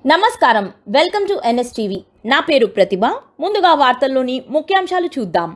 నమస్కారం welcome to NSTV నా పేరు ప్రతిభ ముందుగా వార్తల్లోని ముఖ్యాంశాలు చూద్దాం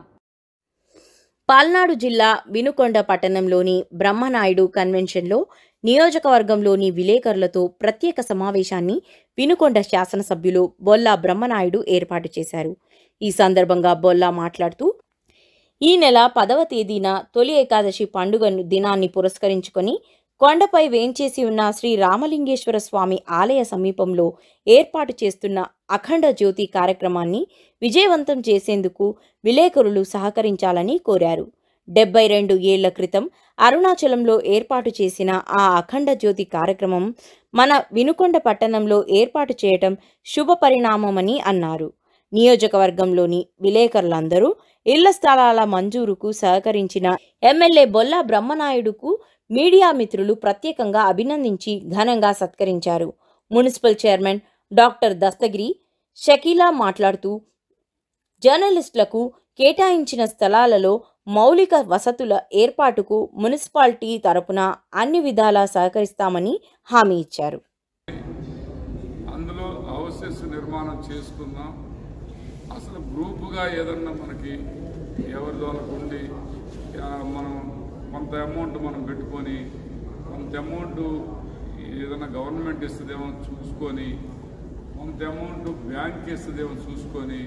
పాల్నాడు జిల్లా వినుకొండ పట్టణంలోని బ్రహ్మనాయుడు కన్వెన్షన్లో నియోజకవర్గంలోని విలేకరులతో ప్రత్యేక సమావేశాన్ని వినుకొండ శాసనసభ్యులు బొల్లా బ్రహ్మనాయుడు ఏర్పాటు చేశారు ఈ సందర్భంగా బొల్లా మాట్లాడుతూ ఈ నెల పదవ తేదీన తొలి ఏకాదశి పండుగ దినాన్ని పురస్కరించుకొని కొండపై వేంచేసి ఉన్న శ్రీ రామలింగేశ్వర స్వామి ఆలయ సమీపంలో ఏర్పాటు చేస్తున్న అఖండ జ్యోతి కార్యక్రమాన్ని విజయవంతం చేసేందుకు విలేకరులు సహకరించాలని కోరారు డెబ్బై రెండు ఏళ్ల క్రితం అరుణాచలంలో ఏర్పాటు చేసిన ఆ అఖండ జ్యోతి కార్యక్రమం మన వినుకొండ పట్టణంలో ఏర్పాటు చేయటం శుభ పరిణామమని అన్నారు నియోజకవర్గంలోని విలేకరులందరూ ఇళ్ల స్థలాల మంజూరుకు సహకరించిన ఎమ్మెల్యే బొల్లా బ్రహ్మనాయుడుకు మీడియా మిత్రులు ప్రత్యేకంగా అభినందించి ఘనంగా సత్కరించారు municipal chairman doctor Dastagiri Shakeela మాట్లాడుతూ జర్నలిస్టులకు కేటాయించిన స్థలాలలో మౌలిక వసతుల ఏర్పాటుకు మున్సిపాలిటీ తరపున అన్ని విధాలా సహకరిస్తామని హామీ ఇచ్చారు అందులో హౌసెస్ నిర్మాణం చేసుకుందాం అసలు గ్రూపుగా ఏదన్నా మనకి ఎవరి వాళ్ళకు ఉండి ఆ, మనం కొంత అమౌంట్ మనం పెట్టుకొని కొంత అమౌంట్ ఏదైనా గవర్నమెంట్ ఇస్తుందేమో చూసుకొని కొంత అమౌంట్ బ్యాంక్ ఇస్తుందేమో చూసుకొని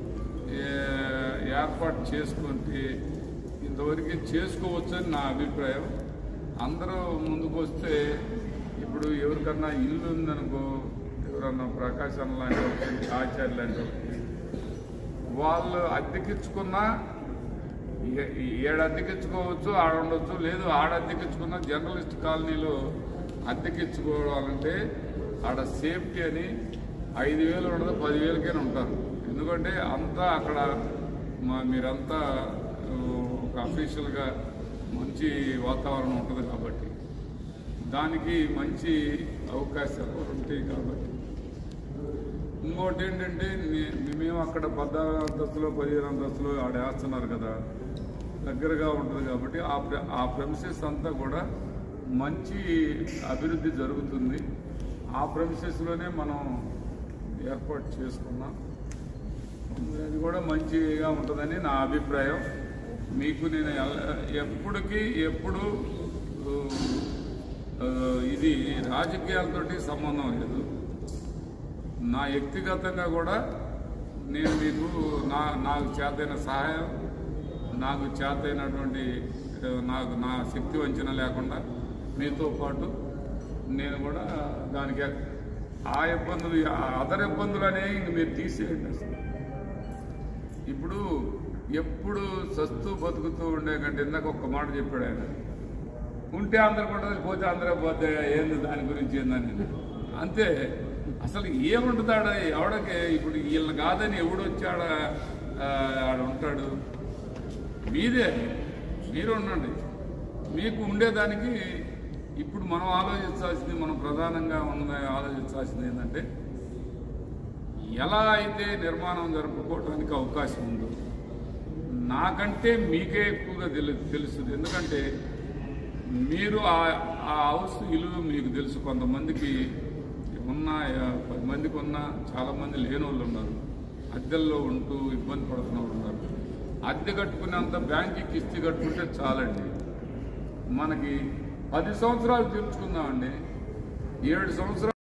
ఏ- ఏర్పాటు చేసుకుంటే ఇంతవరకు చేసుకోవచ్చని నా అభిప్రాయం అందరూ ముందుకు వస్తే ఇప్పుడు ఎవరికన్నా ఇల్లు ఉందనుకో ఎవరన్నా ప్రకాశం లాంటి వాళ్ళకి, ఆచార్య లాంటి వాళ్ళకి, వాళ్ళు అద్దెకిచ్చుకున్నా ఏ- ఏడు అద్దెకిచ్చుకోవచ్చు ఆడ ఉండొచ్చు లేదు ఆడ అద్దెకిచ్చుకున్న జర్నలిస్ట్ కాలనీలో అద్దెకిచ్చుకోవాలంటే ఆడ సేఫ్టీ అని ఐదు వేలు ఉండదు పదివేలకైనా ఉంటారు ఎందుకంటే అంతా అక్కడ మా మీరంతా ఆ, ఒక అఫీషియల్గా మంచి వాతావరణం ఉంటుంది కాబట్టి దానికి మంచి అవకాశాలు ఉంటాయి కాబట్టి ఇంకోటి ఏంటంటే నే- మేము అక్కడ పద్నాలుగు అంతస్తులో పదిహేను అంతస్తులో ఆడ వేస్తున్నారు కదా దగ్గరగా ఉంటుంది కాబట్టి ఆ ప్ర ఆ ప్రెమిసెస్ అంతా కూడా మంచి అభివృద్ధి జరుగుతుంది ఆ ప్రెమిసెస్లోనే మనం ఏర్పాటు చేసుకున్నాం అది కూడా మంచిగా ఉంటుందని నా అభిప్రాయం మీకు నేను ఎల్ల- ఎప్పటికీ ఎప్పుడు ఆ, ఆ, ఇది రాజకీయాలతోటి సంబంధం లేదు నా వ్యక్తిగతంగా కూడా నేను మీకు నా నాకు చేతైన సహాయం నాకు చేతైనటువంటి ఆ, నాకు నా శక్తి వంచన లేకుండా మీతో పాటు నేను కూడా దానికి ఆ ఇబ్బందులు ఆ అదర్ ఇబ్బందులు అనేవి ఇంక మీరు తీసేయండి అసలు ఇప్పుడు ఎప్పుడు సస్తూ బతుకుతూ ఉండే కంటే ఇందాక ఒక్క మాట చెప్పాడు ఆయన ఉంటే అందరు ఉంటుంది పోతే అందరూ పోతే ఏంది దాని గురించి ఏందని అంతే అసలు ఏముంటుంది ఆడ ఎవడకి ఇప్పుడు వీళ్ళని కాదని ఎవడు వచ్చాడ ఆడ ఉంటాడు మీదే మీరు ఉండండి మీకు ఉండేదానికి ఇప్పుడు మనం ఆలోచించాల్సింది మనం ప్రధానంగా ఉన్న ఆలోచించాల్సింది ఏంటంటే ఎలా అయితే నిర్మాణం జరుపుకోవడానికి అవకాశం ఉందో నాకంటే మీకే ఎక్కువగా తెలు తెలుస్తుంది ఎందుకంటే మీరు ఆ ఆ హౌస్ విలువ మీకు తెలుసు కొంతమందికి ఉన్న ఆ, పది మందికి ఉన్న చాలామంది లేని వాళ్ళు ఉన్నారు అద్దెల్లో ఉంటూ ఇబ్బంది పడుతున్న వాళ్ళు ఉన్నారు అద్దె కట్టుకునేంత బ్యాంక్కి కిస్తీ కట్టుకుంటే చాలండి మనకి పది సంవత్సరాలు తీర్చుకుందామండి ఏడు సంవత్సరాలు